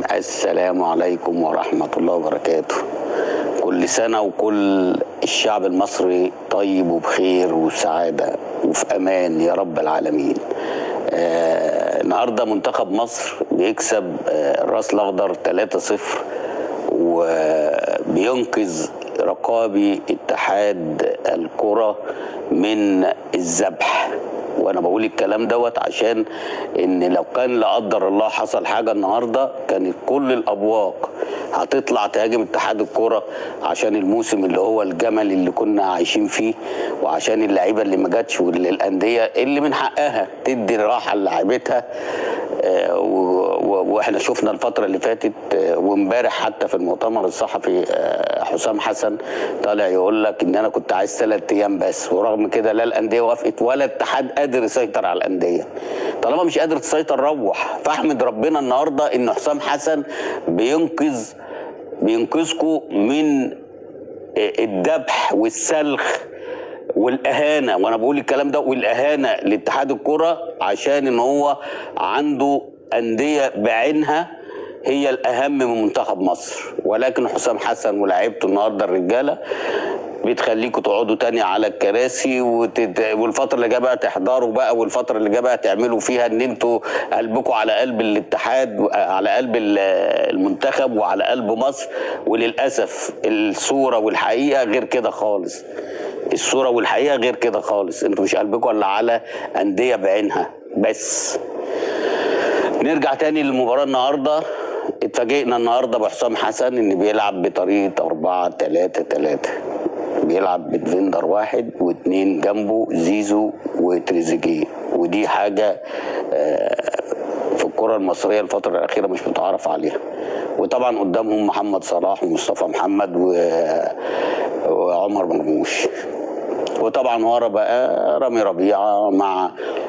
السلام عليكم ورحمة الله وبركاته كل سنة وكل الشعب المصري طيب وبخير وسعادة وفي أمان يا رب العالمين آه النهاردة منتخب مصر بيكسب آه الراس الأخضر 3-0 وبينقذ رقابي اتحاد الكرة من الذبح وانا بقول الكلام دوت عشان ان لو كان لا قدر الله حصل حاجه النهارده كانت كل الابواق هتطلع تهاجم اتحاد الكره عشان الموسم اللي هو الجمل اللي كنا عايشين فيه وعشان اللعيبه اللي ما جاتش والانديه اللي من حقها تدي راحه للاعيبتها آه، و- و- واحنا شفنا الفتره اللي فاتت آه، وامبارح حتى في المؤتمر الصحفي آه، حسام حسن طالع يقول لك ان انا كنت عايز ثلاث ايام بس ورغم كده لا الانديه وافقت ولا الاتحاد قادر يسيطر على الانديه طالما مش قادر تسيطر روح فاحمد ربنا النهارده ان حسام حسن بينقذ بينقذكم من الذبح والسلخ والاهانه وانا بقول الكلام ده والاهانه لاتحاد الكره عشان ان هو عنده انديه بعينها هي الاهم من منتخب مصر ولكن حسام حسن ولاعيبته النهارده الرجاله بتخليكم تقعدوا تاني على الكراسي وتت... والفتره اللي جايه بقى تحضروا بقى والفتره اللي جايه بقى تعملوا فيها ان انتوا قلبكم على قلب الاتحاد على قلب ال- المنتخب وعلى قلب مصر وللاسف الصوره والحقيقه غير كده خالص الصوره والحقيقه غير كده خالص انتوا مش قلبكم الا على انديه بعينها بس نرجع تاني للمباراة النهاردة اتفاجئنا النهاردة بحسام حسن ان بيلعب بطريقة 4 3 3 بيلعب بدفندر واحد واثنين جنبه زيزو وتريزيجيه ودي حاجة آه، في الكرة المصرية الفترة الأخيرة مش متعارف عليها وطبعا قدامهم محمد صلاح ومصطفى محمد و- وعمر مرموش وطبعا ورا بقى رامي ربيعة مع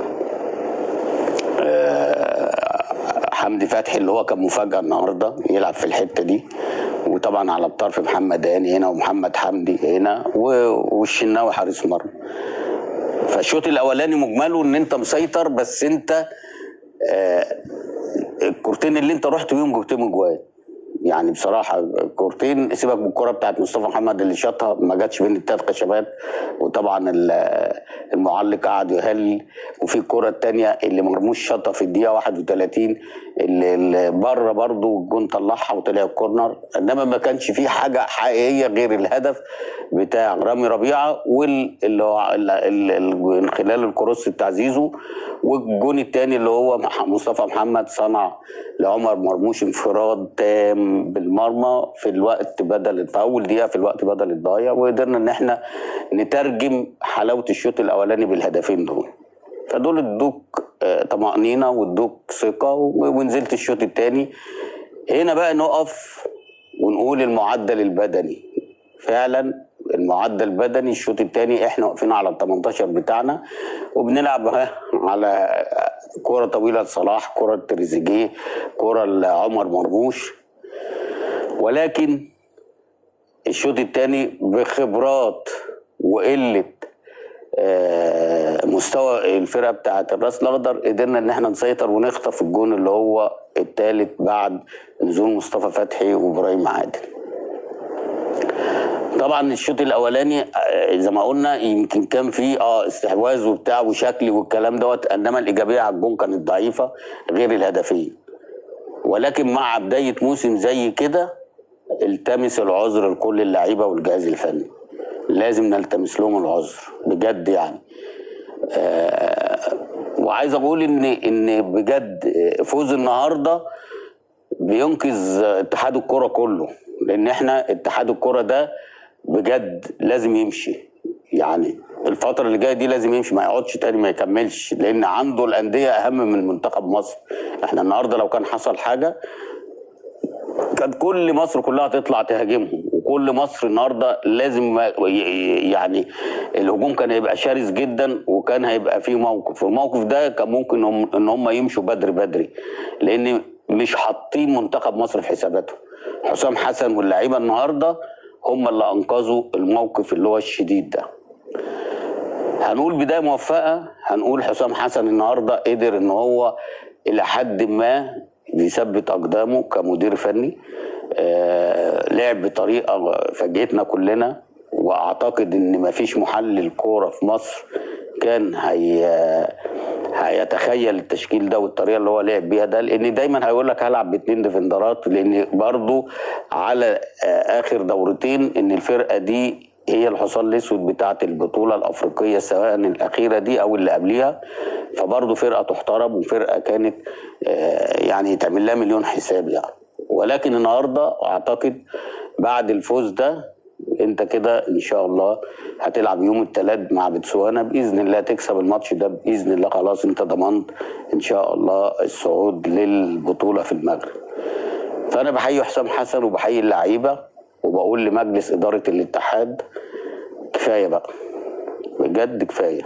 حمدي فتحي اللي هو كان مفاجأة النهارده يلعب في الحتة دي وطبعا على الطرف محمد هاني هنا ومحمد حمدي هنا و- والشناوي حارس مرمى فالشوط الاولاني مجمله ان انت مسيطر بس انت آه الكورتين اللي انت رحت بيهم جبتهم جوان يعني بصراحه الكورتين سيبك من الكره بتاعت مصطفى محمد اللي شاطها ما جاتش بين التلات خشبات وطبعا ال- المعلق قعد يهلل وفي الكره الثانيه اللي مرموش شاطها في الدقيقه 31 اللي, اللي بره برضه الجون طلعها وطلع الكورنر انما ما كانش فيه حاجه حقيقيه غير الهدف بتاع رامي ربيعه واللي هو ال- ال- ال- من خلال الكروس بتاع زيزو والجون الثاني اللي هو مح- مصطفى محمد صنع لعمر مرموش انفراد تام بالمرمى في الوقت بدل في اول دقيقه في الوقت بدل الضايع وقدرنا ان احنا نترجم حلاوه الشوط الاولاني بالهدفين دول فدول ادوك آه، طمأنينة وادوك ثقة و- ونزلت الشوط الثاني هنا بقى نقف ونقول المعدل البدني فعلا المعدل البدني الشوط الثاني احنا واقفين على ال 18 بتاعنا وبنلعب ها على كرة طويلة لصلاح كرة تريزيجيه كرة لعمر مرموش ولكن الشوط الثاني بخبرات وقلة آه، مستوى الفرقه بتاعت الراس الاخضر قدرنا ان احنا نسيطر ونخطف الجون اللي هو الثالث بعد نزول مصطفى فتحي وابراهيم عادل طبعا الشوط الاولاني آه، زي ما قلنا يمكن كان فيه اه استحواذ وبتاع وشكلي والكلام دوت انما الايجابيه على الجون كانت ضعيفه غير الهدفين ولكن مع بدايه موسم زي كده التمس العذر لكل اللعيبه والجهاز الفني لازم نلتمس لهم العذر بجد يعني وعايز اقول ان ان بجد فوز النهارده بينقذ اتحاد الكره كله لان احنا اتحاد الكره ده بجد لازم يمشي يعني الفترة اللي جاية دي لازم يمشي ما يقعدش تاني ما يكملش لأن عنده الأندية أهم من منتخب مصر احنا النهاردة لو كان حصل حاجة كانت كل مصر كلها تطلع تهاجمهم وكل مصر النهارده لازم يعني الهجوم كان هيبقى شرس جدا وكان هيبقى فيه موقف والموقف ده كان ممكن هم ان هم يمشوا بدري بدري لان مش حاطين منتخب مصر في حساباتهم حسام حسن واللعيبه النهارده هم اللي انقذوا الموقف اللي هو الشديد ده هنقول بدايه موفقه هنقول حسام حسن النهارده قدر ان هو الى حد ما بيثبت اقدامه كمدير فني آه لعب بطريقه فاجئتنا كلنا واعتقد ان مفيش محلل كوره في مصر كان هي هيتخيل التشكيل ده والطريقه اللي هو لعب بيها ده لان دايما هيقول لك هلعب باثنين ديفندرات لان برضو على آه، اخر دورتين ان الفرقه دي هي الحصان الاسود بتاعه البطوله الافريقيه سواء الاخيره دي او اللي قبليها فبرضه فرقه تحترم وفرقه كانت آه، يعني تعمل لها مليون حساب يعني ولكن النهارده اعتقد بعد الفوز ده انت كده ان شاء الله هتلعب يوم الثلاث مع بتسوانا باذن الله تكسب الماتش ده باذن الله خلاص انت ضمنت ان شاء الله الصعود للبطوله في المغرب فانا بحيي حسام حسن وبحيي اللعيبه وبقول لمجلس اداره الاتحاد كفايه بقى بجد كفايه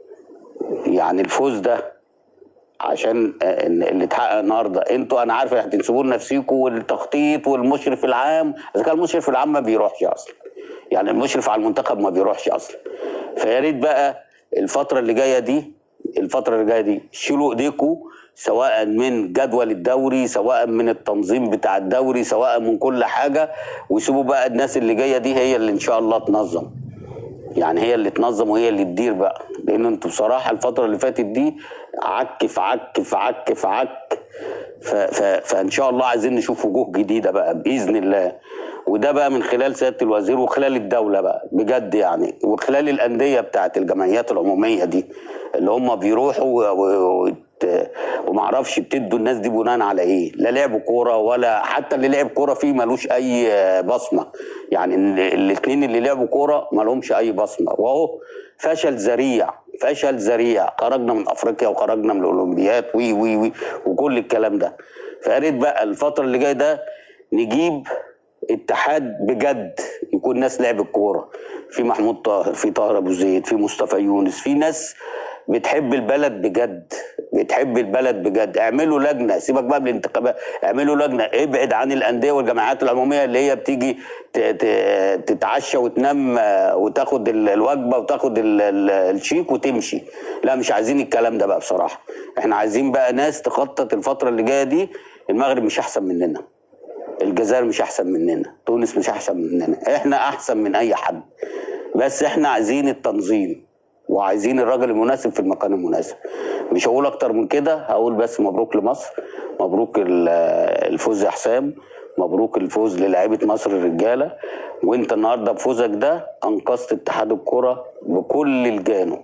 يعني الفوز ده عشان آه، إن اللي اتحقق النهارده انتوا انا عارف هتنسبوا لنفسيكم والتخطيط والمشرف العام اذا كان المشرف العام ما بيروحش اصلا يعني المشرف على المنتخب ما بيروحش اصلا فيا ريت بقى الفتره اللي جايه دي الفتره اللي جايه دي شيلوا ايديكم سواء من جدول الدوري سواء من التنظيم بتاع الدوري سواء من كل حاجه وسيبوا بقى الناس اللي جايه دي هي اللي ان شاء الله تنظم يعني هي اللي تنظم وهي اللي تدير بقى لان انتوا بصراحه الفتره اللي فاتت دي عك في عك في عك في عك ف ف فان شاء الله عايزين نشوف وجوه جديده بقى باذن الله وده بقى من خلال سياده الوزير وخلال الدوله بقى بجد يعني وخلال الانديه بتاعت الجمعيات العموميه دي اللي هم بيروحوا و- و- وت- ومعرفش بتدوا الناس دي بناء على ايه لا لعبوا كوره ولا حتى اللي لعب كوره فيه ملوش اي بصمه يعني الاثنين اللي لعبوا كوره مالهمش اي بصمه واهو فشل ذريع فشل ذريع خرجنا من افريقيا وخرجنا من الاولمبياد وي وي وي وكل الكلام ده فيا ريت بقى الفتره اللي جايه ده نجيب اتحاد بجد يكون ناس لعب الكوره في محمود طاهر في طاهر ابو زيد في مصطفى يونس في ناس بتحب البلد بجد بتحب البلد بجد اعملوا لجنه سيبك بقى من الانتخابات اعملوا لجنه ابعد عن الانديه والجمعيات العموميه اللي هي بتيجي ت- ت- تتعشى وتنام آه، وتاخد ال- الوجبه وتاخد ال- ال- الشيك وتمشي لا مش عايزين الكلام ده بقى بصراحه احنا عايزين بقى ناس تخطط الفتره اللي جايه دي المغرب مش احسن مننا الجزائر مش احسن مننا تونس مش احسن مننا احنا احسن من اي حد بس احنا عايزين التنظيم وعايزين الراجل المناسب في المكان المناسب مش هقول اكتر من كده هقول بس مبروك لمصر مبروك ال- الفوز يا حسام مبروك الفوز للاعيبه مصر الرجاله وانت النهارده بفوزك ده انقذت اتحاد الكره بكل الجانب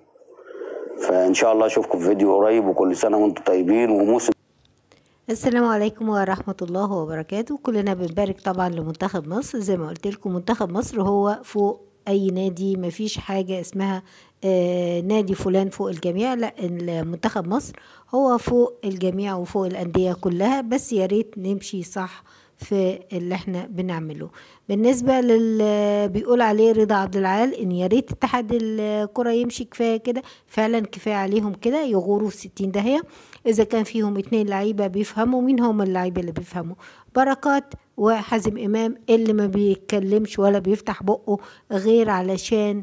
فان شاء الله اشوفكم في فيديو قريب وكل سنه وانتم طيبين وموسم السلام عليكم ورحمة الله وبركاته كلنا بنبارك طبعا لمنتخب مصر زي ما قلت لكم منتخب مصر هو فوق أي نادي مفيش حاجة اسمها آه نادي فلان فوق الجميع لا منتخب مصر هو فوق الجميع وفوق الأندية كلها بس يا ريت نمشي صح في اللي احنا بنعمله بالنسبة لل بيقول عليه رضا عبد العال ان يا ريت اتحاد الكرة يمشي كفاية كده فعلا كفاية عليهم كده يغوروا في ستين داهية اذا كان فيهم اتنين لعيبة بيفهموا مين هم اللعيبة اللي بيفهموا بركات وحازم امام اللي ما بيتكلمش ولا بيفتح بقه غير علشان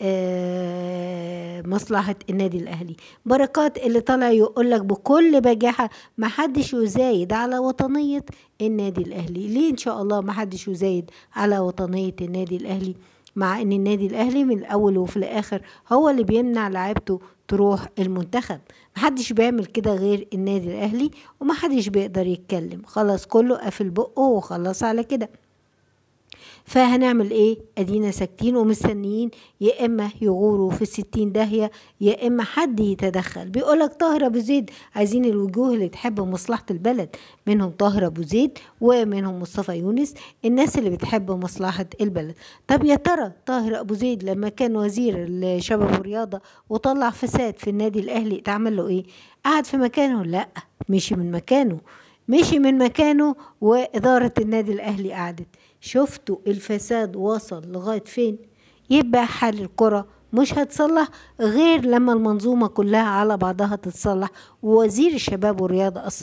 آه، مصلحة النادي الأهلي بركات اللي طالع يقول لك بكل بجاحة ما حدش يزايد على وطنية النادي الأهلي ليه إن شاء الله ما حدش يزايد على وطنية النادي الأهلي مع ان النادي الاهلي من الاول وفي الاخر هو اللي بيمنع لعيبته تروح المنتخب محدش بيعمل كده غير النادي الاهلي ومحدش بيقدر يتكلم خلاص كله قافل بقه وخلاص على كده فهنعمل ايه ادينا ساكتين ومستنيين يا اما يغوروا في الستين داهية يا اما حد يتدخل بيقولك طاهر ابو زيد عايزين الوجوه اللي تحب مصلحة البلد منهم طاهر ابو زيد ومنهم مصطفى يونس الناس اللي بتحب مصلحة البلد طب يا ترى طاهر ابو زيد لما كان وزير الشباب والرياضة وطلع فساد في النادي الاهلي اتعمل له ايه قعد في مكانه لا مشي من مكانه مشي من مكانه وإدارة النادي الأهلي قعدت شفتوا الفساد وصل لغاية فين يبقى حال الكرة مش هتصلح غير لما المنظومة كلها على بعضها تتصلح ووزير الشباب والرياضة أصلا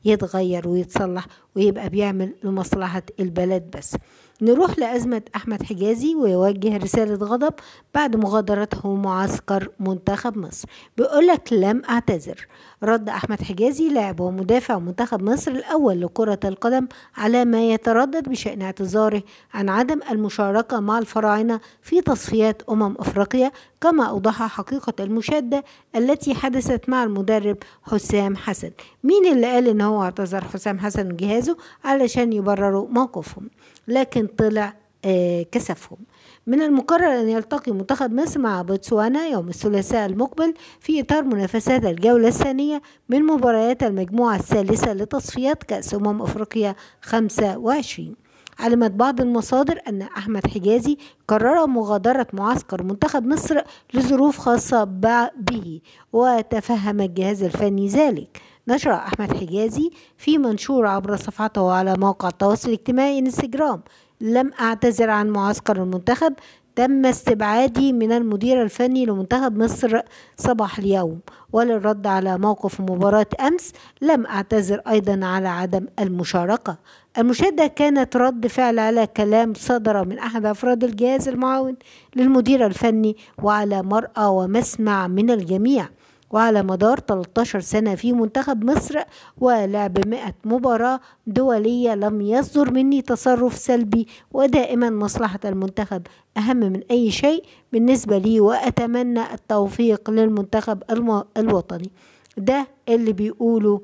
يتغير ويتصلح ويبقى بيعمل لمصلحة البلد بس نروح لأزمة أحمد حجازي ويوجه رسالة غضب بعد مغادرته معسكر منتخب مصر بيقولك لم أعتذر رد أحمد حجازي لاعب ومدافع منتخب مصر الأول لكرة القدم على ما يتردد بشأن اعتذاره عن عدم المشاركة مع الفراعنة في تصفيات أمم أفريقيا كما أوضح حقيقة المشادة التي حدثت مع المدرب حسام حسن مين اللي قال إن هو اعتذر حسام حسن وجهازه علشان يبرروا موقفهم لكن طلع آه كسفهم من المقرر أن يلتقي منتخب مصر مع بوتسوانا يوم الثلاثاء المقبل في إطار منافسات الجولة الثانية من مباريات المجموعة الثالثة لتصفيات كأس أمم أفريقيا 25 علمت بعض المصادر أن أحمد حجازي قرر مغادرة معسكر منتخب مصر لظروف خاصة به وتفهم الجهاز الفني ذلك نشر أحمد حجازي في منشور عبر صفحته على موقع التواصل الاجتماعي انستجرام لم أعتذر عن معسكر المنتخب تم استبعادي من المدير الفني لمنتخب مصر صباح اليوم وللرد على موقف مباراة أمس لم أعتذر أيضا على عدم المشاركة المشاهدة كانت رد فعل على كلام صدر من أحد أفراد الجهاز المعاون للمدير الفني وعلى مرأى ومسمع من الجميع وعلى مدار 13 سنة في منتخب مصر ولعب 100 مباراة دولية لم يصدر مني تصرف سلبي ودائما مصلحة المنتخب أهم من أي شيء بالنسبة لي وأتمنى التوفيق للمنتخب الوطني ده اللي بيقوله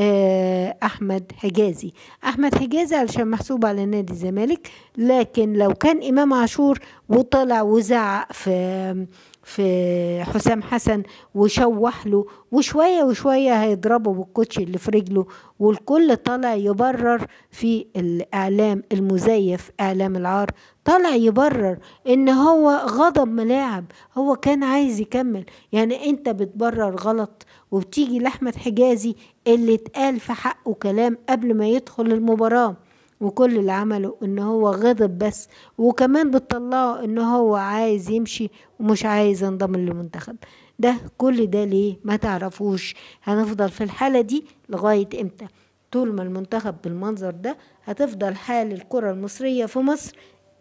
احمد حجازي احمد حجازي علشان محسوب على نادي الزمالك لكن لو كان امام عاشور وطلع وزعق في في حسام حسن وشوح له وشويه وشويه هيضربه بالكوتشي اللي في رجله والكل طالع يبرر في الاعلام المزيف اعلام العار طالع يبرر ان هو غضب ملاعب هو كان عايز يكمل يعني انت بتبرر غلط وبتيجي لاحمد حجازي اللي اتقال في حقه كلام قبل ما يدخل المباراه وكل اللي عمله ان هو غضب بس وكمان بتطلعه ان هو عايز يمشي ومش عايز ينضم للمنتخب ده كل ده ليه ما تعرفوش هنفضل في الحالة دي لغاية امتى طول ما المنتخب بالمنظر ده هتفضل حال الكرة المصرية في مصر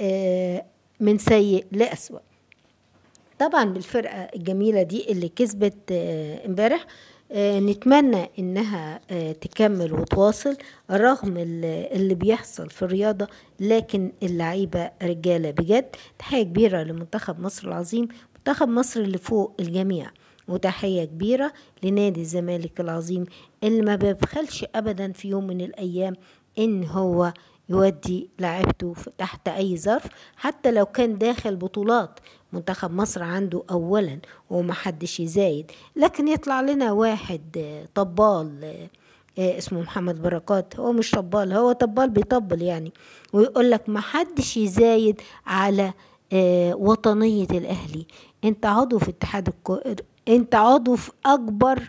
من سيء لأسوأ طبعا بالفرقة الجميلة دي اللي كسبت امبارح آه نتمنى انها آه تكمل وتواصل رغم اللي بيحصل في الرياضة لكن اللعيبة رجالة بجد تحية كبيرة لمنتخب مصر العظيم منتخب مصر اللي فوق الجميع وتحية كبيرة لنادي الزمالك العظيم اللي ما بيبخلش ابدا في يوم من الايام ان هو يودي لعبته تحت اي ظرف حتى لو كان داخل بطولات منتخب مصر عنده اولا ومحدش يزايد لكن يطلع لنا واحد طبال اسمه محمد بركات هو مش طبال هو طبال بيطبل يعني ويقول لك محدش يزايد على وطنية الاهلي انت عضو في اتحاد الكو... انت عضو في اكبر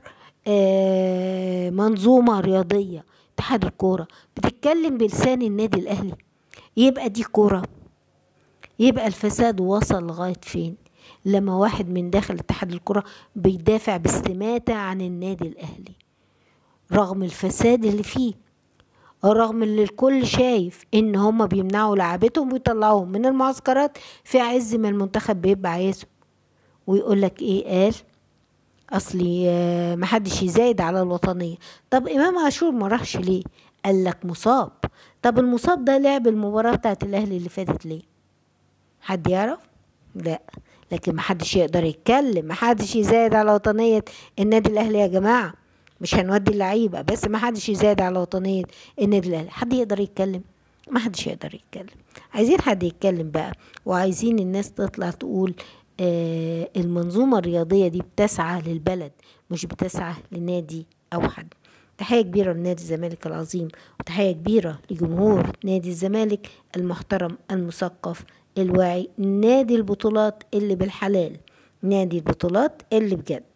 منظومة رياضية اتحاد الكورة بتتكلم بلسان النادي الأهلي يبقى دي كورة يبقى الفساد وصل لغاية فين لما واحد من داخل اتحاد الكرة بيدافع باستماتة عن النادي الأهلي رغم الفساد اللي فيه رغم اللي الكل شايف ان هما بيمنعوا لعبتهم ويطلعوهم من المعسكرات في عز ما المنتخب بيبقى عايزهم ويقول لك ايه قال اصلي محدش يزايد على الوطنيه طب امام عاشور ما راحش ليه قال لك مصاب طب المصاب ده لعب المباراه بتاعت الاهلي اللي فاتت ليه حد يعرف لا لكن محدش يقدر يتكلم محدش يزايد على وطنيه النادي الاهلي يا جماعه مش هنودي اللعيبه بس محدش يزايد على وطنيه النادي الاهلي حد يقدر يتكلم محدش يقدر يتكلم عايزين حد يتكلم بقى وعايزين الناس تطلع تقول آه المنظومة الرياضية دي بتسعى للبلد مش بتسعى لنادي أو حد تحية كبيرة لنادي الزمالك العظيم وتحية كبيرة لجمهور نادي الزمالك المحترم المثقف الواعي نادي البطولات اللي بالحلال نادي البطولات اللي بجد